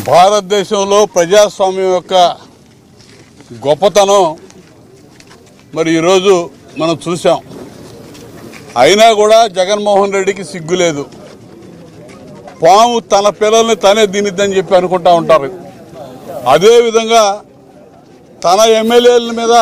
భారతదేశంలో ప్రజాస్వామ్యం యొక్క గొప్పతనం మరి ఈరోజు మనం చూసాం అయినా కూడా జగన్మోహన్ రెడ్డికి సిగ్గు లేదు పాము తన పిల్లల్ని తనే తినిద్దని చెప్పి అనుకుంటా ఉంటారు అదేవిధంగా తన ఎమ్మెల్యేల మీద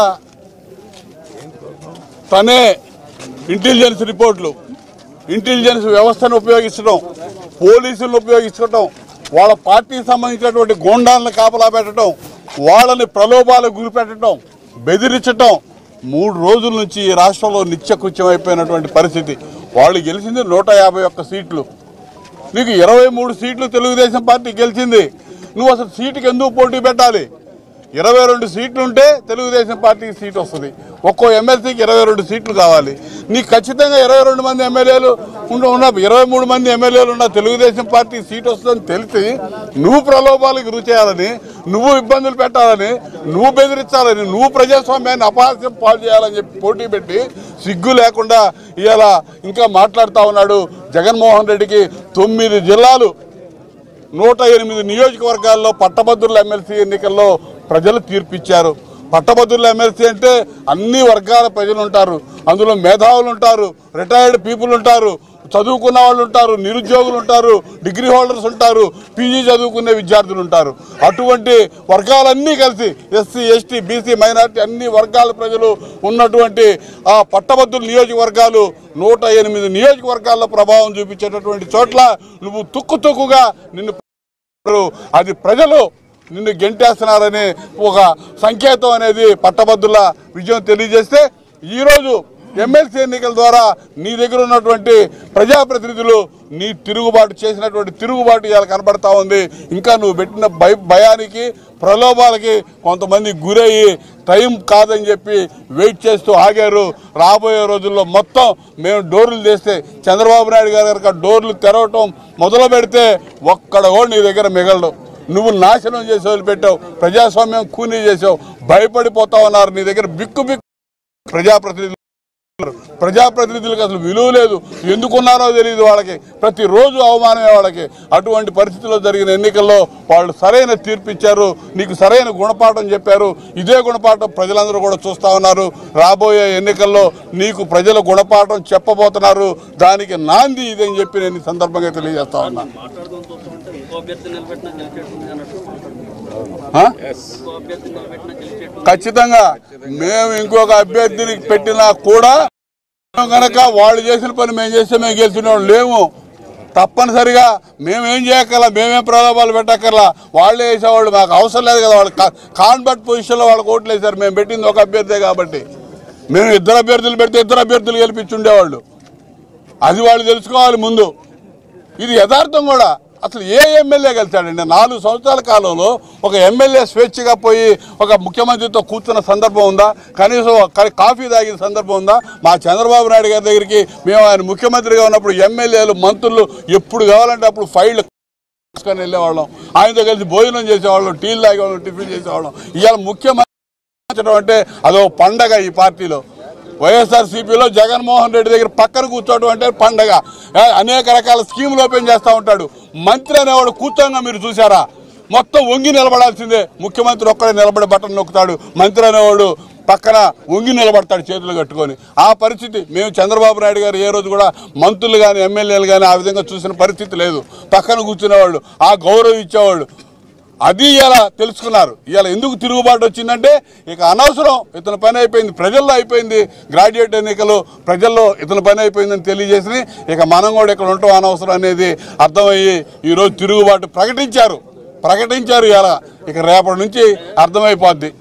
తనే ఇంటెలిజెన్స్ రిపోర్ట్లు ఇంటెలిజెన్స్ వ్యవస్థను ఉపయోగించడం పోలీసులను ఉపయోగించడం వాళ్ళ పార్టీకి సంబంధించినటువంటి గోండాలను కాపలా పెట్టడం వాళ్ళని ప్రలోభాలకు గురిపెట్టడం బెదిరించటం మూడు రోజుల నుంచి ఈ రాష్ట్రంలో నిత్యకృత్యం అయిపోయినటువంటి పరిస్థితి వాళ్ళు గెలిచింది నూట యాభై ఒక్క సీట్లు నీకు ఇరవై మూడు సీట్లు తెలుగుదేశం పార్టీ గెలిచింది నువ్వు అసలు సీటుకి ఎందుకు పోటీ పెట్టాలి ఇరవై రెండు సీట్లు ఉంటే తెలుగుదేశం పార్టీకి సీట్ వస్తుంది ఒక్కో ఎమ్మెల్సీకి ఇరవై రెండు సీట్లు కావాలి నీకు ఖచ్చితంగా ఇరవై రెండు మంది ఎమ్మెల్యేలు ఉండ ఉన్న ఇరవై మూడు మంది ఎమ్మెల్యేలు ఉన్న తెలుగుదేశం పార్టీ సీట్ వస్తుందని తెలిసి నువ్వు ప్రలోభాలకు గురి చేయాలని నువ్వు ఇబ్బందులు పెట్టాలని నువ్వు బెదిరించాలని నువ్వు ప్రజాస్వామ్యాన్ని అపహాస్యం పాలు చేయాలని చెప్పి పోటీ పెట్టి సిగ్గు లేకుండా ఇవాళ ఇంకా మాట్లాడుతూ ఉన్నాడు జగన్మోహన్ రెడ్డికి తొమ్మిది జిల్లాలు నూట ఎనిమిది నియోజకవర్గాల్లో పట్టభద్రుల ఎమ్మెల్సీ ఎన్నికల్లో ప్రజలు తీర్పిచ్చారు పట్టభద్రుల ఎమ్మెల్సీ అంటే అన్ని వర్గాల ప్రజలు ఉంటారు అందులో మేధావులు ఉంటారు రిటైర్డ్ పీపుల్ ఉంటారు చదువుకున్న వాళ్ళు ఉంటారు నిరుద్యోగులు ఉంటారు డిగ్రీ హోల్డర్స్ ఉంటారు పీజీ చదువుకునే విద్యార్థులు ఉంటారు అటువంటి వర్గాలన్నీ కలిసి ఎస్సీ ఎస్టీ బీసీ మైనార్టీ అన్ని వర్గాల ప్రజలు ఉన్నటువంటి ఆ పట్టభద్రుల నియోజకవర్గాలు నూట ఎనిమిది నియోజకవర్గాల్లో ప్రభావం చూపించేటటువంటి చోట్ల నువ్వు తుక్కు తుక్కుగా నిన్ను ఉన్నారు. అది ప్రజలు నిన్ను గెంటేస్తున్నారని ఒక సంకేతం అనేది పట్టభద్రుల విజయం తెలియజేస్తే ఈరోజు ఎమ్మెల్సీ ఎన్నికల ద్వారా నీ దగ్గర ఉన్నటువంటి ప్రజాప్రతినిధులు నీ తిరుగుబాటు చేసినటువంటి తిరుగుబాటు ఇవాళ కనబడతా ఉంది ఇంకా నువ్వు పెట్టిన భయ భయానికి ప్రలోభాలకి కొంతమంది గురయ్యి టైం కాదని చెప్పి వెయిట్ చేస్తూ ఆగారు రాబోయే రోజుల్లో మొత్తం మేము డోర్లు చేస్తే చంద్రబాబు నాయుడు గారి కనుక డోర్లు తెరవటం మొదలు పెడితే ఒక్కడ కూడా నీ దగ్గర మిగలడు నువ్వు నాశనం చేసి వదిలిపెట్టావు ప్రజాస్వామ్యం కూనీ చేసావు భయపడిపోతా ఉన్నారు నీ దగ్గర బిక్కు బిక్కు ప్రజాప్రతినిధులు ప్రజాప్రతినిధులకు అసలు విలువ లేదు ఎందుకున్నారో తెలియదు వాళ్ళకి ప్రతిరోజు అవమానమే వాళ్ళకి అటువంటి పరిస్థితుల్లో జరిగిన ఎన్నికల్లో వాళ్ళు సరైన తీర్పు ఇచ్చారు నీకు సరైన గుణపాఠం చెప్పారు ఇదే గుణపాఠం ప్రజలందరూ కూడా చూస్తా ఉన్నారు రాబోయే ఎన్నికల్లో నీకు ప్రజల గుణపాఠం చెప్పబోతున్నారు దానికి నాంది ఇదని చెప్పి నేను ఈ సందర్భంగా తెలియజేస్తా ఉన్నా మాట్లాడుతూ చూస్తుంటే ఇంకో అభ్యర్థి నిలబెట్టినా గెలిచేటుంది అన్నట్టు ఆ? ఇంకో అభ్యర్థి నిలబెట్టినా గెలిచేటుంది ఖచ్చితంగా మేము ఇంకొక అభ్యర్థిని పెట్టినా కూడా మేము గనక వాళ్ళు చేసిన పని మేము చేస్తే మేము గెలిచిన వాళ్ళు లేము తప్పనిసరిగా మేమేం చేయక్కర్లా మేమేం ప్రలోభాలు పెట్టక్కర్లా వాళ్ళే వేసేవాళ్ళు మాకు అవసరం లేదు కదా వాళ్ళు కాన్బర్ట్ పొజిషన్లో వాళ్ళకి ఓట్లు వేశారు మేము పెట్టింది ఒక అభ్యర్థే కాబట్టి మేము ఇద్దరు అభ్యర్థులు పెడితే ఇద్దరు అభ్యర్థులు గెలిపించి ఉండేవాళ్ళు అది వాళ్ళు తెలుసుకోవాలి ముందు ఇది యథార్థం కూడా అసలు ఏ ఎమ్మెల్యే గెలిచాడండి నాలుగు సంవత్సరాల కాలంలో ఒక ఎమ్మెల్యే స్వేచ్ఛగా పోయి ఒక ముఖ్యమంత్రితో కూర్చున్న సందర్భం ఉందా కనీసం ఒక కాఫీ తాగిన సందర్భం ఉందా మా చంద్రబాబు నాయుడు గారి దగ్గరికి మేము ఆయన ముఖ్యమంత్రిగా ఉన్నప్పుడు ఎమ్మెల్యేలు మంత్రులు ఎప్పుడు కావాలంటే అప్పుడు ఫైళ్ళు తీసుకొని వెళ్ళేవాళ్ళం ఆయనతో కలిసి భోజనం చేసేవాళ్ళం టీలు తాగేవాళ్ళం టిఫిన్ చేసేవాళ్ళం ఇవాళ ముఖ్యమంత్రి అంటే అదో పండగ ఈ పార్టీలో వైఎస్ఆర్సీపీలో జగన్మోహన్ రెడ్డి దగ్గర పక్కన కూర్చోవడం అంటే పండగ ఆ, అనేక రకాల స్కీములు ఓపెన్ చేస్తూ ఉంటాడు మంత్రి అనేవాడు కూర్చోంగా మీరు చూసారా మొత్తం వంగి నిలబడాల్సిందే ముఖ్యమంత్రి ఒక్కడే నిలబడి బటన్ నొక్కుతాడు మంత్రి అనేవాడు పక్కన వంగి నిలబడతాడు చేతులు కట్టుకొని ఆ పరిస్థితి మేము చంద్రబాబు నాయుడు గారు ఏ రోజు కూడా మంత్రులు కానీ ఎమ్మెల్యేలు కానీ ఆ విధంగా చూసిన పరిస్థితి లేదు పక్కన కూర్చునేవాళ్ళు ఆ గౌరవం ఇచ్చేవాళ్ళు అది ఇలా తెలుసుకున్నారు ఇవాళ ఎందుకు తిరుగుబాటు వచ్చిందంటే ఇక అనవసరం ఇతని పని అయిపోయింది ప్రజల్లో అయిపోయింది గ్రాడ్యుయేట్ ఎన్నికలు ప్రజల్లో ఇతని పని అయిపోయిందని తెలియజేసి ఇక మనం కూడా ఇక్కడ ఉండటం అనవసరం అనేది అర్థమయ్యి ఈరోజు తిరుగుబాటు ప్రకటించారు ప్రకటించారు ఇలా ఇక రేపటి నుంచి అర్థమైపోద్ది